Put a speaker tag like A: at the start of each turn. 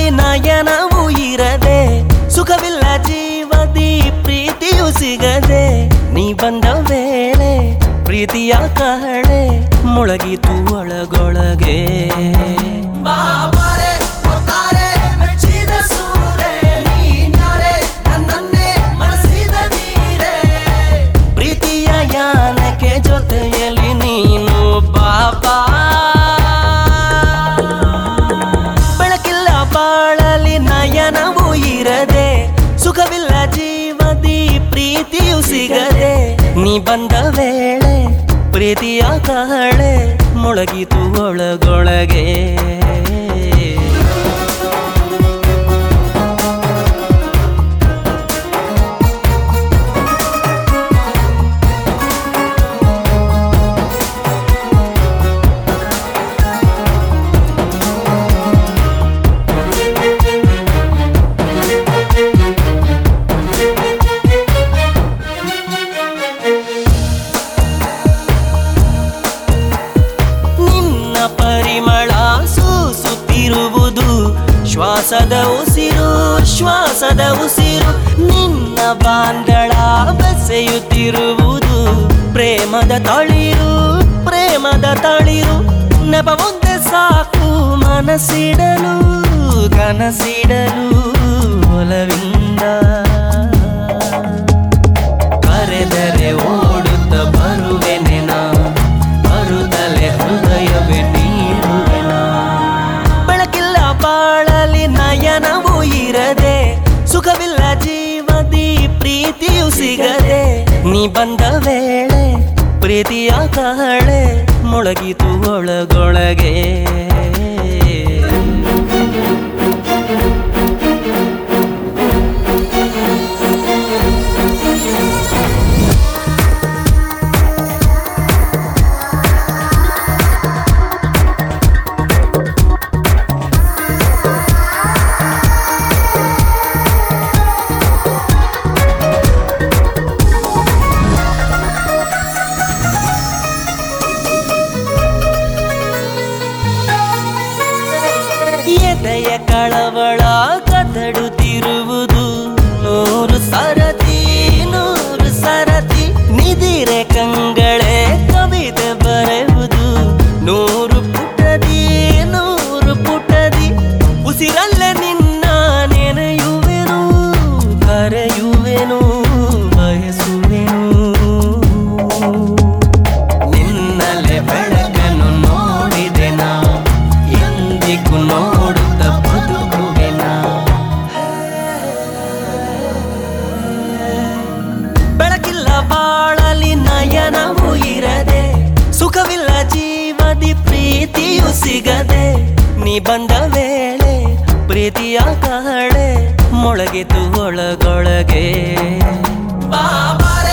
A: ನಯನವೂ ಇರದೆ ಸುಖವಿಲ್ಲ ಜೀವದಿ ಪ್ರೀತಿಯು ಸಿಗದೆ ನೀ ಬಂದ ವೇಳೆ ಪ್ರೀತಿಯ ಕಹಳೆ ಮೊಳಗಿತು ಒಳಗೊಳಗೆ ಬಾಬಾರೆ, ಒತ್ತಾರೆ, ಮೆಚ್ಚಿದ ಸೂರೆ, ನೀನ್ಯಾರೆ, ನನ್ನನ್ನೇ ಮನಸಿದ ಧೀರೆ. ಪ್ರೀತಿಯ ಯಾನಕ್ಕೆ ಜೊತೆಯಲ್ಲಿ ನೀನು ಬಾಬಾ ಬೆಳಕಿಲ್ಲ ಬಾಳಲಿ ನಯನವೂ ಇರದೆ ಸುಖವಿಲ್ಲ ಜೀವದಿ ಪ್ರೀತಿಯು ಸಿಗದೆ ನೀ ಬಂದ ವೇಳೆ ಪ್ರೀತಿಯ ಕಹಳೆ ಮೊಳಗಿತು ಒಳಗೊಳಗೆ ನಿನ್ನ ಪರಿಮಳ ಸೂಸುತ್ತಿರುವುದು ಶ್ವಾಸದ ಉಸಿರು ಶ್ವಾಸದ ಉಸಿರು ನಿನ್ನ ಬಾಂಧಳ ಬೆಸೆಯುತ್ತಿರುವುದು ಪ್ರೇಮದ ತಳಿರು ಪ್ರೇಮದ ತಳಿರು ನೆಪ ಒಂದೇ ಸಾಕು ಮನಸ್ಸಿಡಲು ಕನಸಿಡಲು ಒಲವಿಂದ ಕರೆದರೆ ಓಡುತ್ತ ಬರುವೆನೆ ನಾ ಬರುತ್ತಲೆ ಹೃದಯವೇ ನೀರುವೆನ ಬೆಳಕಿಲ್ಲ ಬಾಳಲಿ ನಯನವೂ ಇರದೆ ಸುಖವಿಲ್ಲ ಜೀವದಿ ಪ್ರೀತಿಯು ಸಿಗದೆ ನೀ ಬಂದ ವೇಳೆ ಪ್ರೀತಿಯ ಕಹಳೆ ಮೊಳಗಿತು ಒಳಗೊಳಗೆ ಎದೆಯ ಕಳವಳ ಕದಡುತ್ತಿರುವುದು ನೂರು ಸರತಿ ನೂರು ಸರತಿ ನಿದಿರೆ ಕಂಗಳೇ ಕವಿತೆ ಬರೆಯುವುದು ನೂರು ಪುಟದಿ ನೂರು ಪುಟದಿ ಉಸಿರಲ್ಲೇ ನಿನ್ನ ನೆನೆಯುವೆನು ಕರೆಯುವೆನು ಬಯಸುವೆನು ನಿನ್ನಲೆ ಬೆಳಕನ್ನು ನೋಡಿದೆ ನಾ ಎಂದಿಗೂ ನೋಡುತ್ತ ಬದುಕುವೆನ ಬೆಳಕಿಲ್ಲ ಬಾಳಲಿ ನಯನವೂ ಇರದೆ ಸುಖವಿಲ್ಲ ಜೀವದಿ ಪ್ರೀತಿಯು ಸಿಗದೆ ನೀ ಬಂದ ವೇಳೆ ಪ್ರೀತಿಯ ಕಹಳೆ ಮೊಳಗಿತು ಒಳಗೊಳಗೆ ಬಾಬಾರೆ